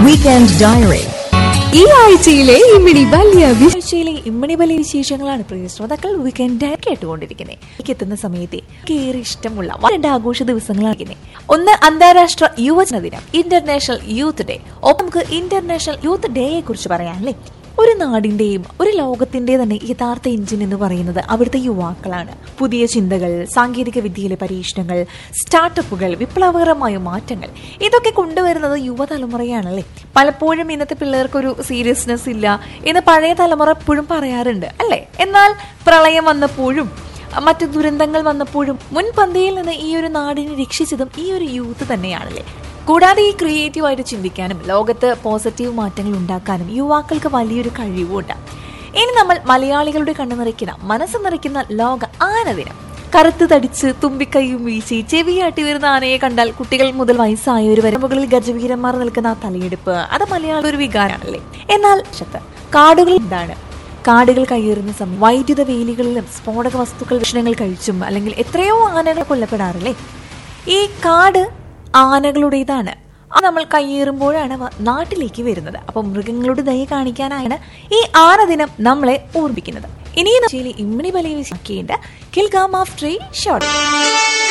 weekend diary ഈ ആഴ്ചയിലെ ഇമ്മിണി വലിയ ആഴ്ചയിലെ ഇമ്മണി വലിയ വിശേഷങ്ങളാണ് പ്രിയ ശ്രോതാക്കൾ വീക്കെൻഡ് കേട്ടുകൊണ്ടിരിക്കുന്നത് എനിക്ക് എത്തുന്ന സമയത്തെ ഏറെ ഇഷ്ടമുള്ള രണ്ട് ആഘോഷ ദിവസങ്ങളാണ് ഒന്ന് അന്താരാഷ്ട്ര യുവജന ദിനം ഇന്റർനാഷണൽ യൂത്ത് ഡേ ഒപ്പം നമുക്ക് ഇന്റർനാഷണൽ യൂത്ത് ഡേയെ കുറിച്ച് പറയാനല്ലേ ഒരു നാടിന്റെയും ഒരു ലോകത്തിന്റെ തന്നെ യഥാർത്ഥ എഞ്ചിൻ എന്ന് പറയുന്നത് അവിടുത്തെ യുവാക്കളാണ് പുതിയ ചിന്തകൾ സാങ്കേതിക വിദ്യയിലെ പരീക്ഷണങ്ങൾ സ്റ്റാർട്ടപ്പുകൾ വിപ്ലവകരമായ മാറ്റങ്ങൾ ഇതൊക്കെ കൊണ്ടുവരുന്നത് യുവതലമുറയാണല്ലേ പലപ്പോഴും ഇന്നത്തെ പിള്ളേർക്കൊരു സീരിയസ്നെസ് ഇല്ല എന്ന് പഴയ തലമുറ എപ്പോഴും പറയാറുണ്ട് അല്ലേ എന്നാൽ പ്രളയം വന്നപ്പോഴും മറ്റു ദുരന്തങ്ങൾ വന്നപ്പോഴും മുൻപന്തിയിൽ നിന്ന് ഈ ഒരു നാടിനെ രക്ഷിച്ചതും ഈ ഒരു യൂത്ത് തന്നെയാണല്ലേ കൂടാതെ ഈ ക്രിയേറ്റീവായിട്ട് ചിന്തിക്കാനും ലോകത്ത് പോസിറ്റീവ് മാറ്റങ്ങൾ ഉണ്ടാക്കാനും യുവാക്കൾക്ക് വലിയൊരു കഴിവുണ്ട് ഇനി നമ്മൾ മലയാളികളുടെ കണ്ണു നിറയ്ക്കുന്ന മനസ്സ് നിറയ്ക്കുന്ന ലോക ആന ദിനം കറുത്ത് തടിച്ച് തുമ്പിക്കൈയും വീശി ചെവിയാട്ടി വരുന്ന ആനയെ കണ്ടാൽ കുട്ടികൾ മുതൽ വയസ്സായവർ വരെ മുകളിൽ ഗജവീരന്മാർ നിൽക്കുന്ന ആ തലയെടുപ്പ് അത് മലയാള ഒരു വികാരമാണല്ലേ എന്നാൽ ശത്ത് കാടുകൾ എന്താണ് കാടുകൾ കയ്യേറുന്ന സമയം വൈദ്യുത വേലികളിലും സ്ഫോടക വസ്തുക്കൾ ഭക്ഷണങ്ങൾ കഴിച്ചും അല്ലെങ്കിൽ എത്രയോ ആനകൾ കൊല്ലപ്പെടാറില്ലേ ഈ കാട് ആനകളുടേതാണ് അത് നമ്മൾ കയ്യേറുമ്പോഴാണ് അവ നാട്ടിലേക്ക് വരുന്നത് അപ്പം മൃഗങ്ങളുടെ ദയ കാണിക്കാനാണ് ഈ ആന ദിനം നമ്മളെ ഓർമ്മിക്കുന്നത് ഇനി ഇമ്മണി ബലയിൽ കിൽഗാം ഓഫ് ട്രീ ഷോർട്ട്